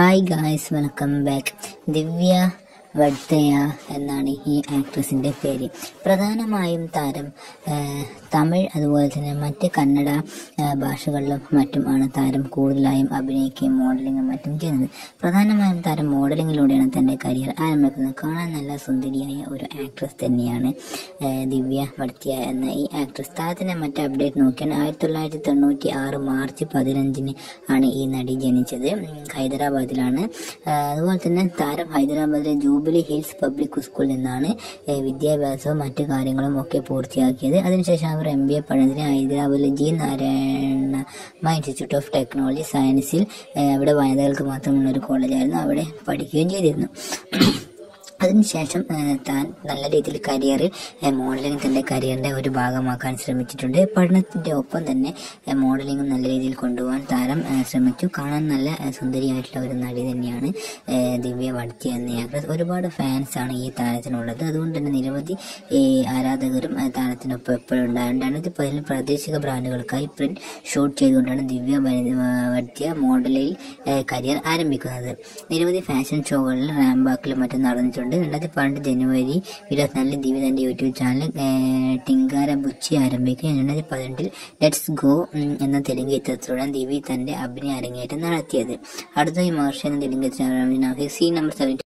hi guys welcome back Divya വഡ്തയ എന്നാണ് ഈ ആക്ട്രസിൻ്റെ പേര് പ്രധാനമായും താരം ആ, തമിഴ് അതുപോലെ തന്നെ മറ്റ് കന്നഡ ആ, ഭാഷകളിലും മറ്റും ആണ് താരം കൂടുതലായും അഭിനയിക്കുകയും മോഡലിങ്ങും മറ്റും ചെയ്യുന്നത് പ്രധാനമായും താരം മോഡലിങ്ങിലൂടെയാണ് തൻ്റെ കരിയർ ആരംഭിക്കുന്നത് കാണാൻ നല്ല സുന്ദരിയായ ഒരു ആക്ട്രസ് തന്നെയാണ് ആ, ദിവ്യ വഡ്തിയ എന്ന ഈ ആക്ട്രസ് താരത്തിൻ്റെ മറ്റ് അപ്ഡേറ്റ് നോക്കിയാൽ ആയിരത്തി തൊള്ളായിരത്തി തൊണ്ണൂറ്റി ആറ് മാർച്ച് പതിനഞ്ചിന് ആണ് ഈ നടി ജനിച്ചത് ഉം, ഹൈദരാബാദിലാണ് ആ, അതുപോലെ തന്നെ താരം ഹൈദരാബാദിലെ ജൂബിലി ഹിൽസ് പബ്ലിക് സ്കൂളിൽ നിന്നാണ് ഏ, വിദ്യാഭ്യാസവും മറ്റു കാര്യങ്ങളും ഒക്കെ പൂർത്തിയാക്കിയത് അതിനുശേഷം അവർ എം ബി എ പഠനത്തിന് ഹൈദരാബാദിലെ G Narayana institute of technology സയൻസിൽ ഏ, അവിടെ വനിതകൾക്ക് മാത്രമുള്ള ഒരു കോളേജായിരുന്നു അവിടെ പഠിക്കുകയും ചെയ്തിരുന്നു അതിനുശേഷം ആ, താൻ നല്ല രീതിയിൽ കരിയറിൽ മോഡലിംഗ് തൻ്റെ കരിയറിൻ്റെ ഒരു ഭാഗമാക്കാൻ ശ്രമിച്ചിട്ടുണ്ട് പഠനത്തിൻ്റെ ഒപ്പം തന്നെ ആ, മോഡലിംഗും നല്ല രീതിയിൽ കൊണ്ടുപോകാൻ താരം ആ, ശ്രമിച്ചു കാണാൻ നല്ല ആ, സുന്ദരിയായിട്ടുള്ള ഒരു നടി തന്നെയാണ് ആ, ദിവ്യ വഡ്തി എന്ന ആക്ട്രസ് ഒരുപാട് ഫാൻസാണ് ഈ താരത്തിനുള്ളത് അതുകൊണ്ട് തന്നെ നിരവധി ഈ ആരാധകരും ആ, താരത്തിനൊപ്പം എപ്പോഴും ഉണ്ടായിരുന്നു രണ്ടായിരത്തി പതിനെട്ട് പ്രാദേശിക ബ്രാൻഡുകൾക്കായി പ്രിന്റ് ഷൂട്ട് ചെയ്തുകൊണ്ടാണ് ദിവ്യ വനി- വഡ്തിയ മോഡലിൽ ആ, കരിയർ ആരംഭിക്കുന്നത് നിരവധി ഫാഷൻ ഷോകളിൽ റാംബാക്കിലും മറ്റും നടന്നിട്ടുണ്ട് രണ്ടായിരത്തി പന്ത്രണ്ട് ജനുവരി ഇരുപത്തിനാലിന് ദിവ്യ തന്റെ യൂട്യൂബ് ചാനൽ ഏഹ്, ടിങ്കാര ബുച്ചി ആരംഭിക്കുകയും രണ്ടായിരത്തി പതിനെട്ടിൽ ലെറ്റ്സ് ഗോ ഉം, എന്ന തെലുങ്ക് ചിത്രത്തിലൂടെ ദിവ്യ തന്റെ അഭിനയ അരങ്ങേറ്റം നടത്തിയത് അടുത്തതായി മഹർഷി എന്ന തെലുങ്ക് ചിത്രത്തിൽ സീൻ നമ്പർ സെവൻറ്റി